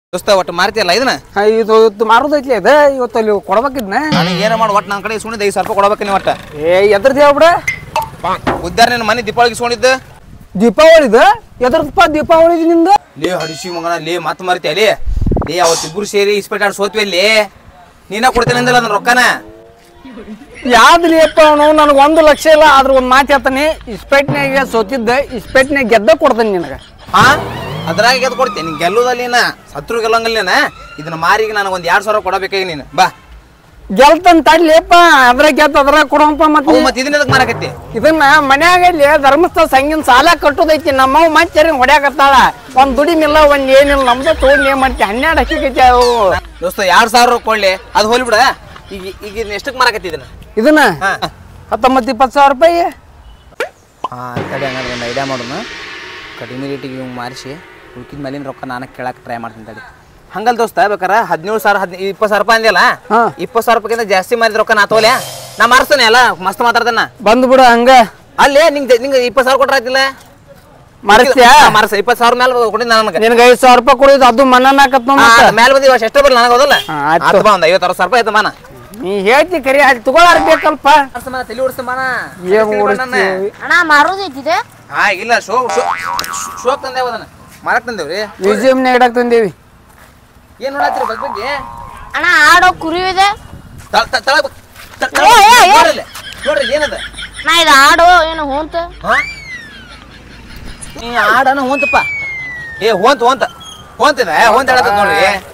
ದೋಸ್ತ ಒಟ್ಟು ಮಾರ್ತಿಯಲ್ಲ ಇದನ್ನ ಹಾ, ಇದು ಇವತ್ತು ಮಾರೋದೈತ್ಲಿ ಅದ ಇವತ್ತು ಅಲ್ಲಿ ಕೊಡ್ಬೇಕಿದ್ನ ನನಗೆ ಏನ ಮಾಡಿ ಒಟ್ಟು ನನ್ನ ಕಡೆ ಸುಣಿದ ಐದು ಸಾವಿರ ರೂಪಾಯಿ ಕೊಡ್ಬೇಕು ನೀವು ಒಟ್ಟು ಏ ಎದ್ರದ್ದು ಹೇಳ್ಬಿಡ ಉದ್ದಾರ ನಿನ್ನ ಮನೆ ದೀಪಾವಳಿಗೆ ಇಸ್ಕೊಂಡಿದ್ದು ದೀಪಾವಳಿದ ಎದ್ರದಪ್ಪ ದೀಪಾವಳಿ ನಿಂದ ಲೇ ಹಡಿಸಿ ಮಗನ ಲೇ ಮತ್ತೆ ಮಾರ್ತಿ ಲೇ ಲೇ ಅವತ್ತಿಬ್ಬರು ಸೇರಿ ಇಸ್ಪೇಟ್ ಆಡ್ ಸೋತ್ವಿ ಅಲ್ಲಿ ನೀನ ಕೊಡ್ತೇನೆ ಅಂದಿಲ್ಲ ಅದನ್ನ ರೊಕ್ಕನ ಯಾವ್ದ್ರಿ ಅಪ್ಪ ಅವನು ನನಗೆ ಒಂದು ಲಕ್ಷ ಇಲ್ಲ ಆದ್ರ ಒಂದು ಮಾತು ಹೇಳ್ತಾನೆ ಇಸ್ಪೇಟ್ನಾಗ ಸೋತಿದ್ದ ಇಸ್ಪೇಟ್ನಾಗ ಗೆದ್ದ ಕೊಡ್ತಾನೆ ನಿನಗೆ ಹಾ ಅದ್ರಾಗ ಗೆದ್ದು ಕೊಡ್ತೇನೆ ನೀನ್ ಗೆಲ್ಲುದಲ್ಲ ನೀನ ಸತ್ರು ಗೆಲ್ಲಂಗಿಲ್ಲ ನೀನ ಇದನ್ನ ಮಾರಿಗೆ ನನಗೆ ಒಂದು ಎರಡು ಸಾವಿರ ಕೊಡಬೇಕಾಗಿ ನೀನು ಬಾ ಗೆಲ್ತನ್ ತಡ್ಲಿಪ್ಪ ಅದ್ರಾಗ ಗೆದ್ದ ಅದ್ರಾಗ ಕೊಡಪ್ಪ ಮತ್ತೆ ಅವು ಮತ್ತೆ ಇದನ್ನ ಎದಕ್ ಮಾರಕತ್ತಿ ಇದನ್ನ ಮನ್ಯಾಗ ಇಲ್ಲಿ ಧರ್ಮಸ್ಥಳ ಸಂಗಿನ ಸಾಲ ಕಟ್ಟೋದೈತಿ ನಮ್ಮವ್ ಮತ್ತೆ ಹೊಡ್ಯಾಕತ್ತಾಳ ಒಂದ್ ದುಡಿಮಿಲ್ಲ ಒಂದ್ ಏನಿಲ್ಲ ನಮ್ದು ತಗೊಂಡ್ ಏನ್ ಮಾಡ್ತಿ ಹನ್ನೆರಡು ಹಕ್ಕಿಗೈತಿ ಅವು ದೋಸ್ತ ಎರಡು ಸಾವಿರ ಕೊಡ್ಲಿ ಅದು ಹೋಲಿ ಬಿಡ ಈಗ ಈಗ ಇದನ್ನ ಎಷ್ಟಕ್ಕೆ ಮಾರಕತ್ತಿ ಇದನ್ನ ಇದನ್ನ ಹಾ ಹತ್ತೊಂಬತ್ತು ಇಪ್ಪತ್ತು ಸಾವಿರ ರೂಪಾಯಿ ಹಾ ತಡಿ ಹಂಗಾದ್ರೆ ಒಂದು ಐಡಿಯಾ ಮಾಡೋಣ ಕಡಿಮೆ ರೇಟಿಗೆ ಇವ್ ಮಾರಿಸಿ ಉಳ್ಕಿದ ಮೇಲಿನ ರೊಕ್ಕ ನಾನು ಕೇಳಕ್ಕೆ ಟ್ರೈ ಮಾಡ್ತೀನಿ ತಡಿ ಹಂಗಲ್ ದೋಸ್ತ ಬೇಕಾರೆ ಹದಿನೇಳು ಸಾವಿರ ಹದಿನೈದು ಇಪ್ಪತ್ತು ಸಾವಿರ ರೂಪಾಯಿ ಅಂದಿಲ್ಲ ಹಾ. ಇಪ್ಪತ್ತು ಸಾವಿರ ರೂಪಾಯಿಗಿಂತ ಜಾಸ್ತಿ ಮಾಡಿದ ರೊಕ್ಕ ನಾ ತೋಲೆ ನಾ ಮಾರಿಸ್ತೇನೆ ಅಲ್ಲ ಮಸ್ತ್ ಮಾತಾಡ್ತಾನ ಬಂದ್ಬಿಡು ಹಂಗ ಅಲ್ಲೇ ನಿಂಗೆ ನಿಂಗೆ ಇಪ್ಪತ್ತು ಸಾವಿರ ಕೊಟ್ರ ಆಯ್ತಿಲ್ಲ ಮರಸ್ತ್ಯಾ ಮಾರ್ಸ ಇಪ್ಪತ್ತು ಸಾವಿರ ಮೇಲೆ ಕೊಟ್ಟಿದ್ದ ನನಗೆ ನಿನಗೆ ಐದು ಸಾವಿರ ರೂಪಾಯಿ ಕೊಡೋದು ಅದು ಮನ್ನನ್ ಹಾಕತ್ ಮೇಲೆ ಬಂದಿ ವರ್ಷ ಎಷ್ಟೇ ಬರಲ್ಲ ನನಗೆ ಹೋದಲ್ಲ ಹಾ, ಆಯ್ತು. ಆಯ್ತು ಬಾ ಒಂದು ಐವತ್ತು ಅರವತ್ತು ಸಾವಿರ ರೂಪಾಯಿ ಆಯ್ತು ಮಾನ ನೀ ಹೇಳ್ತಿ ಕರಿ ಅಲ್ಲಿ ತಗೊಳಾರ ಬೇಕಲ್ಪ ತಲೆ ಓಡಿಸ್ತ ಮಾನ ಏನ್ ಓಡಿಸ್ತೀವಿ ಅಣ್ಣ ಮಾರೋದೈತಿದೆ ಹಾ ಇಲ್ಲ ಶೋ ಶೋ ಶೋಕ್ ತಂದೇವ ಅದನ್ನ ಮಾರಕ್ ತಂದೇವ್ರಿ ಮ್ಯೂಸಿಯಂನಾಗ ಇಡಕ್ ತಂದೇವಿ ಏನ್ ನೋಡತ್ರಿ ಬಗ್ಗೆ ಬಗ್ಗೆ ಅಣ್ಣ ಆಡೋ ಕುರಿ ಇದೆ ತಳ ತ- ತಳ ಬ- ತ- ತಳ ಏ, ಏ, ಏ. ನೋಡ್ರಿ ನೋಡ್ರಿ ಏನದ ನಾ ಇದು ಆಡು ಏನು ಹೋಂತ ಹಾ ನೀ ಆಡನ ಹೋಂತಪ್ಪ ಏ ಹೋಂತ ಹೋಂತ ಹೋಂತಿದ ಹೋಂತ ಹೇಳತ್ತ ನೋಡ್ರಿ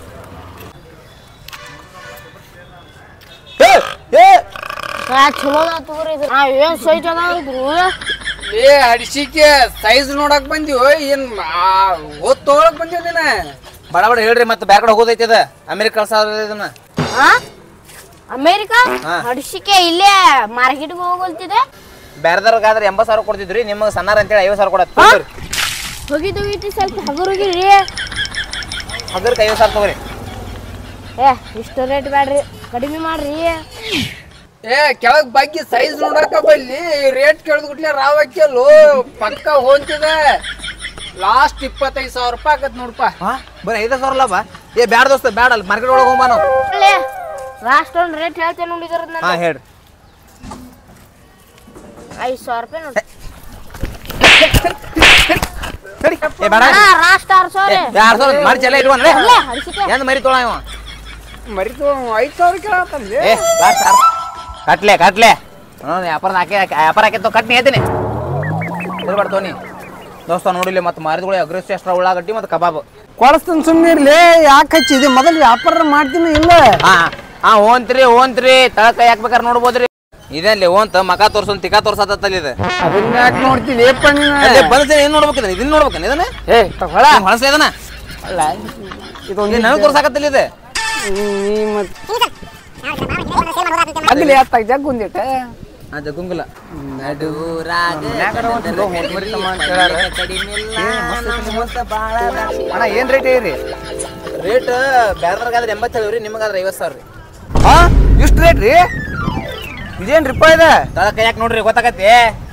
ಏ ಏ ನಾ ಚಲೋ ಅದ ತಗೋರಿ ಇದು ನಾ ಏನ್ ಸೈಟ್ ಅದ ಇದ್ರು ಏ ಅಡಿಸಿಕೆ ಸೈಜ್ ನೋಡಕ್ ಬಂದಿವ್ ಏನ್ ಓದ್ ತಗೊಳಕ್ ಬಂದಿವ್ ನೀನ ಬಡ ಬಡ ಹೇಳ್ರಿ ಮತ್ತೆ ಬ್ಯಾರೆ ಕಡೆ ಹೋಗೋದೈತಿ ಅದ ಅಮೆರಿಕ ಕಳ್ಸಾದ ಇದನ್ನ ಹಾ ಅಮೇರಿಕಾ ಹಾ. ಹಡ್ಸಿಕೆ ಇಲ್ಲೇ ಮಾರ್ಕೆಟ್ಗೆ ಹೋಗಲ್ತಿದೆ ಬ್ಯಾರೆದವ್ರಿಗಾದ್ರೆ ಎಂಬತ್ತು ಸಾವಿರ ಕೊಡ್ತಿದ್ರಿ ನಿಮಗೆ ಸಣ್ಣಾರ ಅಂತೇಳಿ ಐವತ್ತು ಸಾವಿರ ಕೊಡತ್ತೆ ಹೋಗಿದ್ದು ಹೋಗಿದ್ದು ಸ್ವಲ್ಪ ಹಗುರುಗಿರಿ ಹಗರ್ಗೆ ಐವತ್ತು ಸಾವಿರ ತಗೋರಿ ಏ ಇಷ್ಟು ರೇಟ್ ಬ್ಯಾಡ್ರಿ ಕಡಿಮೆ ಮಾಡ್ರಿ ಏ ಕೆಳಗ್ ಬಗ್ಗೆ ಸೈಜ್ ನೋಡಕ ಬಲ್ಲಿ ರೇಟ್ ಕೇಳಿದ್ಗುಟ್ಲೆ ರಾವಕ್ಕೆಲ್ಲೋ ಪಕ್ಕ ಹೊಂತಿದೆ ಲಾಸ್ಟ್ ಇಪ್ಪತ್ತೈದು ಸಾವಿರ ರೂಪಾಯಿ ಆಗತ್ ನೋಡಪ್ಪ ಹಾ ಬರೀ ಐದು ಸಾವಿರ ಲಾಭ ಏ ಬ್ಯಾಡ ದೋಸ್ತ ಬ್ಯಾಡ ಅಲ್ಲಿ ಮಾರ್ಕೆಟ್ ಒಳಗೆ ಹೋಗ್ಬಾ ನಾವು ಅಲ್ಲೇ ಲಾಸ್ಟ್ ಒಂದು ರೇಟ್ ಹೇಳ್ತೇನೆ ನೋಡಿದ್ರ ಹಾ ಹೇಳ್ರಿ ಐದು ಸಾವಿರ ರೂಪಾಯಿ ನೋಡಿ ಸರಿ ಏ ಬೇಡ ಅಣ್ಣ ಲಾಸ್ಟ್ ಆರು ಸಾವಿರ ಎರಡು ಸಾವಿರ ಮಾಡಿ ಚೆಲ್ಲ ಇಟ್ಕೊಂಡ್ ಅಲ್ಲೇ ಹಡ್ಸಿಕೆ ಎಂದ ಮರಿ ತೊಳ ಇವ ಮರಿತು ಐದು ಸಾವಿರ ಕೇಳತ್ತಲ್ಲಿ ಏ ಲಾಸ್ಟ್ ಸಾರ್ ಕಟ್ಲೆ ಕಟ್ಲೆ ನೋಡು ವ್ಯಾಪಾರ ಹಾಕಿ ವ್ಯಾಪಾರ ಹಾಕಿತ್ತು ಕಟ್ನಿ ಹೇಳ್ತೀನಿ ಇರ್ಬಾರ್ದು ತೋನಿ ದೋಸ್ತ ನೋಡಿಲ್ಲ ಮತ್ತೆ ಮಾರಿದ್ಗಳು ಅಗ್ರೆಸ್ ಎಷ್ಟ್ರ ಉಳ್ಳಾಗಡ್ಡಿ ಮತ್ತು ಕಬಾಬ್ ಕೊಳಸ್ತನ್ ಸುಮ್ಮನೆ ಇರ್ಲಿ ಯಾಕೆ ಹಚ್ಚಿದೆ ಮೊದಲು ವ್ಯಾಪಾರ ಮಾಡ್ತೀನಿ ಇಲ್ಲ ಹಾ ಹಾ ಓಂತ್ರಿ ಓಂತ್ರಿ ತಳ ಕೈ ಹಾಕ್ಬೇಕಾರೆ ನೋಡ್ಬೋದ್ರಿ ಇದಲ್ಲಿ ಓಂತ ಮಕ ತೋರ್ಸೊಂದ್ ತಿಕ್ಕ ತೋರ್ಸತ್ತಲ್ಲಿ ಇದು ಅದನ್ನ ಯಾಕೆ ನೋಡ್ತೀನಿ ಏಪ್ಪ ನೀನು ಅಲ್ಲೇ ಬಂದ್ರೆ ಏನ್ ನೋಡ್ಬೇಕಿದ ಇದನ್ನ ನೋಡ್ಬೇಕನ್ ಇದನ್ನ ಏ ತಗೊಳ ಹೊಳಸ ಇದನ್ನ ಅಲ್ಲ ಇದೊಂದು ನನಗೆ ತೋರ್ಸಾಕತ್ತಲ್ಲ ಇದು ನೀ ಮತ್ತೆ ಅಗ್ಲಿ ಹತ್ತಾಗ ಜಗ್ ಒಂದಿಟ್ಟ ಅದು ಗುಂಗುಲ ಅಣ್ಣ ಏನ್ ರೇಟ್ ಏರಿ ರೇಟ್ ಬ್ಯಾರ್ದ್ರಾಗಾದ್ರೆ ಎಂಬತ್ತೇಳು ರೀ ನಿಮಗಾದ್ರೆ ಐವತ್ತು ಸಾವಿರ ರೀ ಹಾ ಇಷ್ಟು ರೇಟ್ ರೀ ಇದೇನ್ ರೂಪಾಯಿ ಇದೆ ತಳ ಕೈ ಯಾಕೆ ನೋಡ್ರಿ ಗೊತ್ತಾಗತ್ತೆ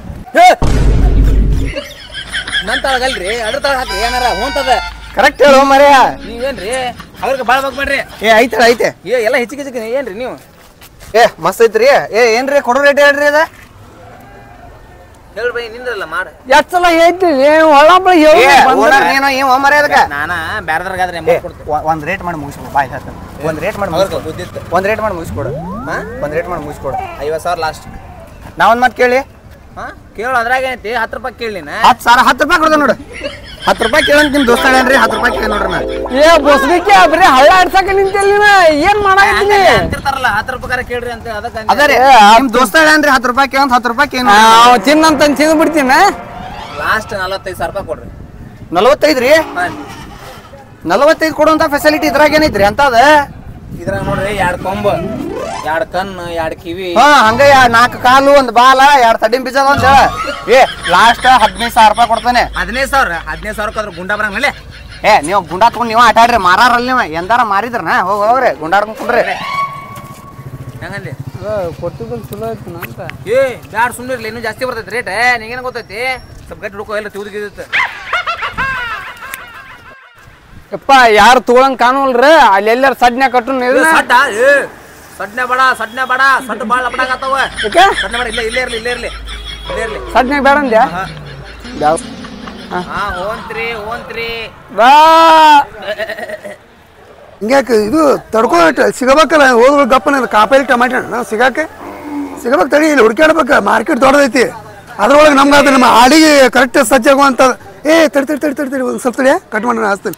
ನನ್ ತಳಗಲ್ರಿ ಅದ್ರ ತಳ ಹಾಕ್ರಿ ಏನಾರ ಹೊಂತದ ಕರೆಕ್ಟ್ ಹೇಳು ಮರ್ಯ ನೀವೇನ್ರಿ ಅವ್ರಿಗೆ ಭಾಳ ಬೇಡ್ರಿ ಏ ಐತೆ ಐತೆ ಏ ಎಲ್ಲ ಹೆಚ್ಚಿಗೆ ಹೆಚ್ಚಿಗೆ ಏನ್ರಿ ನೀವು ಏ ಮಸ್ತ್ ಐತ್ರಿ ಏ ಏನ್ರಿ ಕೊಡೋ ರೇಟ್ ಹೇಳ್ರಿ ಅದ ಹೇಳ್ರಿ ಬೈ ನಿಂದ್ರಲ್ಲ ಮಾಡ ಎಷ್ಟ್ ಸಲ ಹೇಳ್ತೀನಿ ಒಳ್ಳಂಬಳ ನೀನು ಏನ್ ಮರ ಅದಕ್ಕ ನಾನ ಬ್ಯಾರ್ದ್ರಾಗಾದ್ರೆ ಎಂಬತ್ತು ಕೊಡ್ತೀನಿ ಒಂದ್ ರೇಟ್ ಮಾಡಿ ಮುಗಿಸ್ಕೊಡು ಬಾಯ್ ಹೇಳ್ತಾನೆ ಒಂದ್ ರೇಟ್ ಮಾಡಿ ಅವ್ರಿಗೆ ಮುಗಿಸ್ಕೊಡು ಬುದ್ಧಿತ್ತು ಒಂದ್ ರೇಟ್ ಮಾಡಿ ಮುಗಿಸ್ಕೊಡು ಹಾ ಒಂದ್ ರೇಟ್ ಮಾಡಿ ಮುಗಿಸ್ಕೊಡು ಐವತ್ತು ಸಾವಿರ ಲಾಸ್ಟ್ ನಾ ಒಂದ್ ಮಾತು ಕೇಳಿ ಹಾ ಕೇಳು ಅದ್ರಾಗ ಏನೈತಿ ಹತ್ತು ರೂಪಾಯಿ ಕೇಳಿ ನಾ ಹತ್ತು ಸಾವಿರ ಹತ್ತು ರೂಪಾಯಿ ಕೊಡ್ದೆ ನೋಡು ಹತ್ತು ರೂಪಾಯಿ ಕೇಳಂತ ನಿಮ್ ದೋಸ್ತ ಹೇಳ್ರಿ ಹತ್ತು ರೂಪಾಯಿ ಕೇಳಿ ನೋಡ್ರಿ ನಾ ಏ ಬಸ್ಲಿಕ್ಕೆ ಬರೀ ಹಳ್ಳ ಆಡ್ಸಕ ನಿಂತಿಲ್ಲ ನೀನ ಏನ್ ಮಾಡಾಕತ್ತೀನಿ ಅಂತಿರ್ತಾರಲ್ಲ ಹತ್ತು ರೂಪಾಯಿ ಕೇಳ್ರಿ ಅಂತ ಅದಕ್ಕೆ ಅದ ರೀ ನಿಮ್ ದೋಸ್ತ ಹೇಳ್ರಿ ಹತ್ತು ರೂಪಾಯಿ ಕೇಳಂತ ಹತ್ತು ರೂಪಾಯಿ ಕೇಳಿ ನಾವು ತಿನ್ನಂತ ತಿಂದು ಬಿಡ್ತೀನಿ ಲಾಸ್ಟ್ ನಲವತ್ತೈದು ಸಾವಿರ ರೂಪಾಯಿ ಕೊಡ್ರಿ ನಲವತ್ತೈದು ರೀ ಹಾ. ನಲವತ್ತೈದು ಕೊಡುವಂತ ಫೆಸಿಲಿಟಿ ಇದ್ರಾಗ ಏನೈತ್ರಿ ಅಂತದ ಇದ್ರಾಗ ನೋಡ್ರಿ ಎರಡು ಕೊಂಬು ಎರಡು ಕಣ್ಣು ಎರಡು ಕಿವಿ ಹಾ ಹಂಗ ಯಾ- ನಾಲ್ಕು ಕಾಲು ಒಂದ್ ಬಾಲ ಎರಡ್ ತಡಿನ್ ಬೀಜ ಅಂತ ಹೇಳ ಏ ಲಾಸ್ಟ್ ಹದಿನೈದು ಸಾವಿರ ರೂಪಾಯಿ ಕೊಡ್ತಾನೆ ಹದಿನೈದು ಸಾವಿರ ಹದಿನೈದು ಸಾವಿರಕ್ಕೆ ಅದ್ರ ಗುಂಡ ಬರಂಗಲ್ಲೇ ಏ ನೀವು ಗುಂಡಾ ತಗೊಂಡ್ ನೀವು ಆಟ ಆಡ್ರಿ ಮಾರಾರಲ್ಲ ನೀವು ಎಂದಾರ ಮಾರಿದ್ರನ ಹೋಗಿ ಹೋಗ್ರಿ ಗುಂಡಾಡ್ಕೊಂಡ್ ಕುಂಡ್ರಿ ಹೆಂಗಂದಿ ಕೊಟ್ಟಿದ್ದು ಚಲೋ ಐತಿ ಅಂತ ಏ ಬ್ಯಾಡ್ ಸುಮ್ಮನೆ ಇರ್ಲಿ ಇನ್ನೂ ಜಾಸ್ತಿ ಬರ್ತೈತಿ ರೇಟ್ ನಿಂಗೇನು ಗೊತ್ತೈತಿ ಸ್ವಲ್ಪ ಗಟ್ಟಿ ಹುಡುಕೋ ಎಲ್ಲ ತಿವ್ದು ಗಿದ್ದಿತ್ತು ಯಪ್ಪ ಯಾರು ತಗೊಳಂಗ್ ಕಾಣುವಲ್ರ ಅಲ್ಲಿ ಎಲ್ಲಾರ ಸಡ್ನ್ಯಾಗ ಕಟ್ಟು ಸಡ್ಡ ಏ ಸಡ್ನೆ ಬೇಡ ಸಡ್ನೆ ಬೇಡ ಸಡ್ಡು ಭಾಳ ಲಪಡಾಗತ್ತವ ಯಾಕೆ ಸಡ್ನೆ ಬೇಡ ಇಲ್ಲೇ ಇಲ್ಲೇ ಇರ್ಲಿ ಇಲ್ಲೇ ಇರ್ಲಿ ಇಲ್ಲೇ ಇರ್ಲಿ ಸಡ್ನ್ಯಾಗ ಬೇಡ ಅಂದ್ಯಾ ಯಾವ ಹಾ ಹೋಂತ್ರಿ ಹೋಂತ್ರಿ ಬಾ ಹಿಂಗ್ಯಾಕೆ ಇದು ತಡ್ಕೋ ಸಿಗಬೇಕಲ್ಲ ಹೋದ ಗಪ್ಪನ ಕಾಪೇಲಿ ಟಮಾಟೆ ಹಣ್ಣು ನಾವು ಸಿಗಾಕೆ ಸಿಗಬೇಕು ತಡಿ ಇಲ್ಲಿ ಹುಡ್ಕ್ಯಾಡ್ಬೇಕು ಮಾರ್ಕೆಟ್ ದೊಡ್ಡದೈತಿ ಅದ್ರೊಳಗೆ ನಮ್ಗೆ ಅದು ನಮ್ಮ ಹಾಡಿಗೆ ಕರೆಕ್ಟ್ ಸಜ್ಜಾಗುವಂತ ಏ ತಡಿ ತಡಿ ತಡಿ ತಡಿ ತಡಿ ಒಂದು ಸ್ವಲ್ಪ ತಡಿ ಕಟ್ ಮಾಡೋಣ ಹಾಸ್ತೀನಿ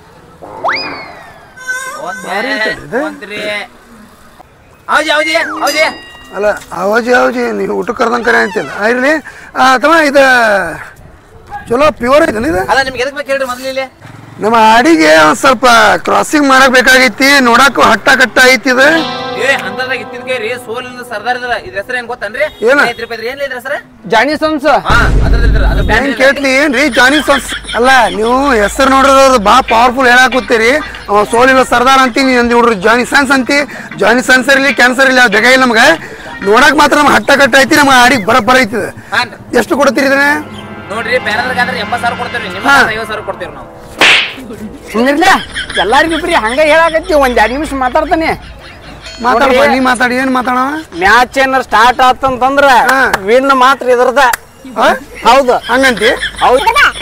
ಹೋಂತ್ರಿ ಹೌದಿ ಹೌದಿ ಹೌದಿ ಅಲ್ಲ ಅವಾಜಿ ಅವಾಜಿ ನೀವು ಊಟಕ್ಕೆ ಕರ್ದಂಗೆ ಕರೆ ಅಂತಿಲ್ಲ ಇರಲಿ ತಮ್ಮ ಇದು ಚಲೋ ಪ್ಯೂರ್ ಐತೆ ಇದು ಅಲ್ಲ ನಿಮ್ಗೆ ಎದಕ್ ಬೇಕು ಹೇಳ್ರಿ ಮೊದ್ಲು ಇಲ್ಲಿ ನಮ್ಮ ಹಾಡಿಗೆ ಒಂದು ಸ್ವಲ್ಪ ಕ್ರಾಸಿಂಗ್ ಮಾಡಕ್ ಬೇಕಾಗೈತಿ ನೋಡಕ್ಕೂ ಹಟ್ಟ ಕಟ್ಟ ಐತಿ ಇದು ಏ ಅಂತದಾಗ ಇತ್ತಿದ್ಕೆ ರೀ ಸೋಲಿಂದ ಸರ್ದಾರ್ ಇದ್ರ ಇದ್ರ ಹೆಸರು ಏನ್ ಗೊತ್ತನ್ರಿ ಏನ? ಐತ್ ರೂಪಾಯಿ ಏನ್ ಇದ್ರ ಹೆಸರು ಜಾನಿ ಸನ್ಸ್ ಹಾ ಅದ್ರದ್ದು ಇದ್ರ ಅದ್ರ ಹೆಂಗ್ ಕೇಳ್ತಿ ಏನ್ರಿ ಜಾನಿ ಸನ್ಸ್ ಅಲ್ಲ ನೀವು ಹೆಸರು ನೋಡಿರೋದು ಬಾ ಪವರ್ಫುಲ್ ಹೇಳಾಕುತ್ತೀರಿ ಅವ ಸೋಲಿಲ್ಲ ಸರ್ದಾರ್ ಅಂತೀನಿ ಅಂದ್ ಹುಡ್ರು ಜಾನಿ ಸನ್ಸ್ ಅಂತಿ ಜಾನಿ ಸನ್ಸ್ ಇರಲಿ ಕ್ಯಾನ್ಸರ್ ಇರಲಿ ಅದು ಇಲ್ಲ ನಮ್ಗೆ ನೋಡಕ್ ಮಾತ್ರ ನಮ್ಗೆ ಹಟ್ಟ ಕಟ್ಟ ಐತಿ ನಮ್ಗೆ ಆಡಿಗೆ ಬರ ಐತಿದೆ ಹಾನ್ರಿ. ಎಷ್ಟು ಕೊಡ್ತೀರಿ ಇದನ್ನ ನೋಡ್ರಿ ಬೇರೆದ್ರಾದ್ರೆ ಎಂಬತ್ ಸಾವಿರ ಕೊಡ್ತೇವ್ರಿ ನಿಮ್ಮ ಹಾ. ಐವತ್ ಸಾವಿರ ಕೊಡ್ತೇವ್ರಿ ನಾವು ಸುಮ್ಮನಿರ್ಲ ಎಲ್ಲಾರಿಗೂ ಬರೀ ಹಂಗ ಹೇಳಾಕತ್ತಿ ಒಂದ್ ಎರಡ್ ನಿಮಿಷ ಮಾತಾಡ್ತಾನೆ ಮಾತಾಡ ನೋಡ್ರಿ. ನೀ ಮಾತಾಡಿ ಏನ್ ಮಾತಾಡವ ಮ್ಯಾಚ್ ಏನಾರ ಸ್ಟಾರ್ಟ್ ಆತಂತಂದ್ರ ಹಾ. ವಿನ್ ಮಾತ್ರ ಇದ್ರದ ಆ? ಹೌದು ಹಂಗಂತಿ ಹೌದು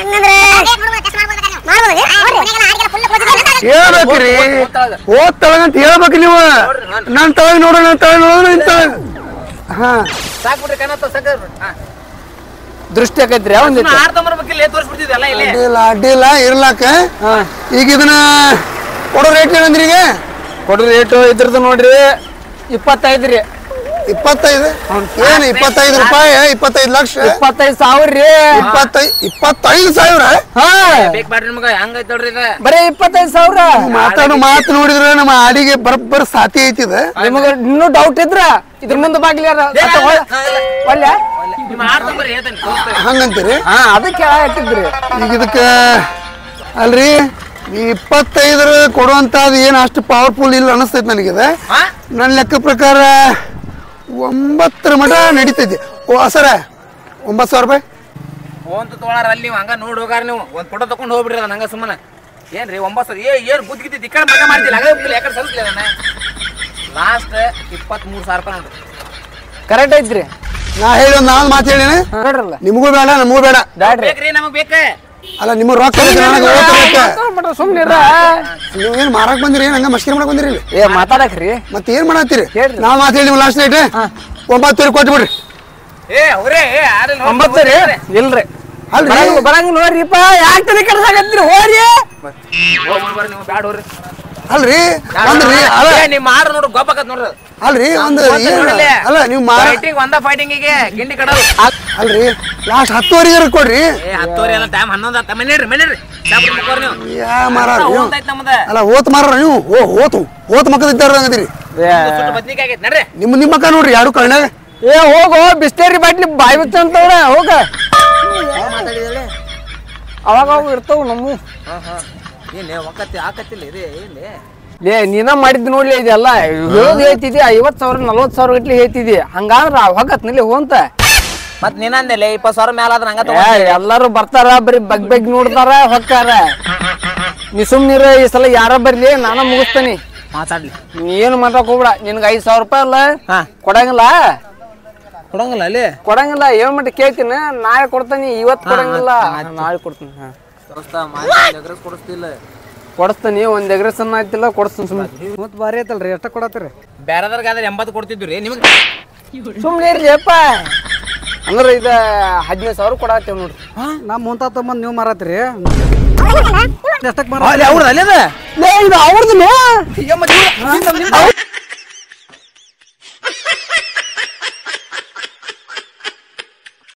ಹೇಳ್ಬೇಕ್ರಿ ಹೋದ್ ತಳಗಂತ ಹೇಳ್ಬೇಕು ನೀವು ನನ್ ತಳಗ್ ನೋಡೋಣ ನನ್ ತಳಗ್ ನೋಡೋಣ ನಿನ್ ತಳಗ್ ಹಾ ಸಾಕ್ಬಿಟ್ರಿ ಕನ್ನತ್ತ ಸಾಕ ದೃಷ್ಟಿ ಆಕೈತ್ರಿ ಒಂದ್ ಆಡ್ತಂಬರ್ಬೇಕಿಲ್ಲ ತೋರಿಸ್ಬಿಡ್ತಿದ್ವಿ ಎಲ್ಲ ಇಲ್ಲಿ ಅಡ್ಡಿಲ್ಲ ಅಡ್ಡಿಲ್ಲ ಇರ್ಲಾಕ ಈಗ ಇದನ್ನ ಕೊಡೋ ರೇಟ್ ಏನಂದ್ರಿ ಈಗ ಕೊಡ್ರಿ ರೇಟು ಇದ್ರದ್ದು ನೋಡ್ರಿ ಇಪ್ಪತ್ತೈದು ರೀ ಇಪ್ಪತ್ತೈದು ಏನು ಇಪ್ಪತ್ತೈದು ರೂಪಾಯಿ ಇಪ್ಪತ್ತೈದು ಲಕ್ಷ ಇಪ್ಪತ್ತೈದು ಸಾವಿರ ರೀ ಇಪ್ಪತ್ತೈದು ಇಪ್ಪತ್ತೈದು ಸಾವಿರ ಹಾ ಬೇಕ್ ಮಾಡ್ರಿ ನಿಮ್ಗೆ ಹಂಗೈತ್ ನೋಡ್ರಿ ಇದು ಬರೀ ಇಪ್ಪತ್ತೈದು ಸಾವಿರ ಮಾತಾಡೋ ಮಾತು ನೋಡಿದ್ರೆ ನಮ್ಮ ಹಾಡಿಗೆ ಬರಬ್ಬರ ಸಾತಿ ಐತಿದ ನಿಮಗ ಇನ್ನೂ ಡೌಟ್ ಇದ್ರ ಇದ್ರ ಮುಂದೆ ಬಾಗ್ಲಿ ಯಾರ ಒಳ್ಳೆ ನಿಮ್ಮ ಆಡ್ತಂಬರ್ರಿ ಹೇಳ್ತೇನೆ ತೋರಿಸ್ತೇವೆ ಹಂಗಂತೀರಿ ಹಾ ಅದಕ್ಕೆ ಹೇಳಾಕತ್ತಿದ್ರಿ ಈಗ ಇದಕ್ಕೆ ಅಲ್ರಿ ಈ ಇಪ್ಪತ್ತೈದರ ಕೊಡುವಂಥದ್ದು ಏನು ಅಷ್ಟು ಪವರ್ಫುಲ್ ಇಲ್ಲ ಅನಿಸ್ತೈತೆ ನನಗಿದೆ ಹಾ ನನ್ನ ಲೆಕ್ಕ ಪ್ರಕಾರ ಒಂಬತ್ತರ ಮಟ ನಡೀತೈತಿ ಓ ಸರ ಒಂಬತ್ತು ಸಾವಿರ ರೂಪಾಯಿ ಫೋನ್ ತೊಗೊಳಾರ ಅಲ್ಲಿ ನೀವು ಹಂಗ ನೋಡಿ ಹೋಗಾರ ನೀವು ಒಂದ್ ಫೋಟೋ ತಗೊಂಡು ಹೋಗ್ಬಿಡ್ರಿ ಅದನ್ನ ಹಂಗ ಸುಮ್ಮನೆ ಏನ್ರಿ ಒಂಬತ್ತು ಸಾವಿರ ಏ ಏನು ಬುದ್ಧಿ ಗಿದ್ದಿ ದಿಕ್ಕ ಮಗ ಮಾಡ್ತಿಲ್ಲ ಹಂಗ ಹೋಗ್ತಿಲ್ಲ ಯಾಕಡೆ ಸರಿಸ್ಲಿ ಅದನ್ನ ಲಾಸ್ಟ್ ಇಪ್ಪತ್ಮೂರು ಸಾವಿರ ರೂಪಾಯಿ ನೋಡ್ರಿ ಕರೆಕ್ಟ್ ಐತ್ರಿ ನಾ ಹೇಳಿ ಒಂದು ನಾನು ಮಾತು ಹೇಳಿನ ನೋಡ್ರಲ್ಲ ನಿಮಗೂ ಬೇಡ ನಮಗೂ ಬೇಡ ಬ್ಯಾಡ್ರಿ ಬೇಕ್ರಿ ನಮಗ್ ಬೇಕ ಅಲ್ಲ ನಿಮ್ಮ ರೊಕ್ಕ ಬೇಕು, ನನಗೆ ಓಟ್ ಬೇಕು. ಸುಮ್ನಿರ ನೀವು ಏನು ಮಾರಕ್ ಬಂದಿರಿ ಏನು ಹಂಗ ಮಸ್ಕರಿ ಮಾಡಕ್ ಬಂದಿರಿ ಇಲ್ಲಿ ಏ ಮಾತಾಡಕ್ರಿ ಮತ್ತೆ ಏನ್ ಮಾಡತ್ತೀರಿ ಹೇಳ್ರಿ. ನಾವು ಮಾತು ಹೇಳಿ ನೀವು ಲಾಸ್ಟ್ ನೈಟ್ ಒಂಬತ್ತುವರೆ ಕೊಟ್ಟು ಬಿಡ್ರಿ ಏ ಅವ್ರೇ ಏ ಆಡಲ್ ಹೋಗ್ರಿ, ಒಂಬತ್ತು ರೀ ಹೋಗ್ರಿ. ಇಲ್ರಿ ಅಲ್ರಿ ಬರಂಗ್ ಬರಂಗ್ ನೋಡ್ರಿಪ್ಪ ಯಾಕೆ ತಲೆ ಕೆಡ್ಸಾಕತ್ತೀರಿ ಹೋರಿ ಹೋಗ್ರಿ ಬರ್ರಿ ನೀವು ಬ್ಯಾಡ ಹೋಗ್ರಿ ಅಲ್ರಿ ಒಂದ್ರಿ ಅಲ್ಲ ಏ, ನಿಮ್ಮ ಮಾರು ನೋಡು ಗೊಬ್ಬಾಕತ್ ನೋಡ್ರಿ ಅದು. ಅಲ್ರಿ ಒಂದು ಒಂದ್ ಏನು ನೋಡಲ್ಲಿ. ಅಲ್ಲ ನೀವು ಮಾರ ಫೈಟಿಂಗ್ ಒಂದ ಫೈಟಿಂಗಿಗೆ ಗಿಂಡಿ ಕಡಲು ಅಲ್ರಿ ಲಾಸ್ಟ್ ಹತ್ತುವರೆಗೆ ಕೊಡ್ರಿ ಏ ಹತ್ತುವರೆ ಎಲ್ಲ ಟೈಮ್ ಹನ್ನೊಂದು ಹತ್ತ ಮನೇರಿ ಮನೇರಿ ಚಾಪುರ್ ಮುಕ್ಕೋರ್ ನೀವು ಯಾ ಮಾರ ಹೋಗ್ತೈತ್ ನಮ್ದ ಅಲ್ಲ ಓತ್ ಮಾರ ನೀವು ಓ ಓತು ಓತ್ ಮಕ್ಕದ ಇದ್ದಾರ ಅಂಗದಿರಿ ಸುಟ್ಟು ಬದ್ನಿಕಾಯಿ ಆಗೈತೆ ನಡ್ರಿ ನಿಮ್ಮ ನಿಮ್ಮ ಮಕ್ಕ ನೋಡ್ರಿ ಯಾರು ಕಳ್ನಾಗ ಏ ಹೋಗು ಬಿಸ್ಲೇರಿ ಬಾಟ್ಲಿ ಬಾಯಿ ಬಿತ್ತಂತವ್ರ ಹೋಗ ಅವಾಗ ಅವಾಗ ಇರ್ತಾವ ನಮ್ಮ ಏನೇ ಒಕ್ಕತ್ತಿ ಆಕತ್ತಿಲ್ಲ ಇದೆ ಏನ್ಲಿ ಲೇ ನೀನ ಮಾಡಿದ್ ನೋಡ್ಲಿ ಇದೆಲ್ಲ ಹೇಳೋದು ಹೇಳ್ತಿದ್ದಿ ಐವತ್ ಸಾವಿರ ನಲ್ವತ್ ಸಾವಿರ ಗಟ್ಲಿ ಹೇಳ್ತಿದ್ದಿ ಹಂಗಾದ್ರ ಹೋಗತ್ನಲ್ಲಿ ಹೋಂತ ಮತ್ ನೀನಂದೆಲೆ ಇಪ್ಪತ್ತು ಸಾವಿರ ಮ್ಯಾಲ ಆದ್ರೆ ಹಂಗ ಏ, ಎಲ್ಲಾರು ಬರ್ತಾರ ಬರೀ ಬಗ್ ಬಗ್ ನೋಡ್ತಾರ ಹೊಕ್ಕಾರ ನೀ ಸುಮ್ನಿರ ಈ ಸಲ ಯಾರ ಬರ್ಲಿ ನಾನ ಮುಗಿಸ್ತಾನಿ ಮಾತಾಡ್ಲಿ ನೀ ಏನು ಮಾಡಕ್ ಹೋಗ್ಬೇಡ ನಿನ್ಗೆ ಐದ್ ಸಾವಿರ ರೂಪಾಯಿ ಅಲ್ಲ ಹಾ. ಕೊಡಂಗಿಲ್ಲ ಕೊಡಂಗಿಲ್ಲ ಅಲ್ಲಿ ಕೊಡಂಗಿಲ್ಲ ಏನ್ ಮಟ್ಟ ಕೇಳ್ತೀನಿ ನಾಳೆ ಕೊಡ್ತಾನಿ ಇವತ್ ಕೊಡಂಗಿಲ್ಲ ನಾಳೆ ಕೊಡ್ತೀನಿ ಹಾ. ಕೊಡಿಸ್ತಿಲ್ಲ ಕೊಡಿಸ್ತಾನಿ ಒಂದ್ ಎಗ್ರೆಸ್ ಅನ್ನ ಆಯ್ತಿಲ್ಲ ಕೊಡಿಸ್ತೀನಿ ಸುಮ್ಮನೆ ಮತ್ತೆ ಭಾರಿ ಐತಲ್ರಿ ಎಷ್ಟ ಕೊಡತ್ರಿ ಬೇರೆದವ್ರಿಗಾದ್ರೆ ಎಂಬತ್ತು ಕೊಡ್ತಿದ್ವಿ ರೀ ನಿಮ್ಗೆ ಸುಮ್ಮನೆ ಇರ್ಲಿ ಅಪ್ಪ ಅಂದ್ರೆ ಇದ ಹದಿನೈದು ಸಾವಿರ ಕೊಡತ್ತೇವ್ ನೋಡ್ರಿ ನಾ ಮುಂತಾ ತಮ್ಮಂದ್ ನೀವು ಮಾರತ್ರಿ ಎಷ್ಟಕ್ ಮಾರ ಅವ್ರದ್ದು ಅಲ್ಲದ ಲೇ, ಇದು ಅವ್ರದ್ದು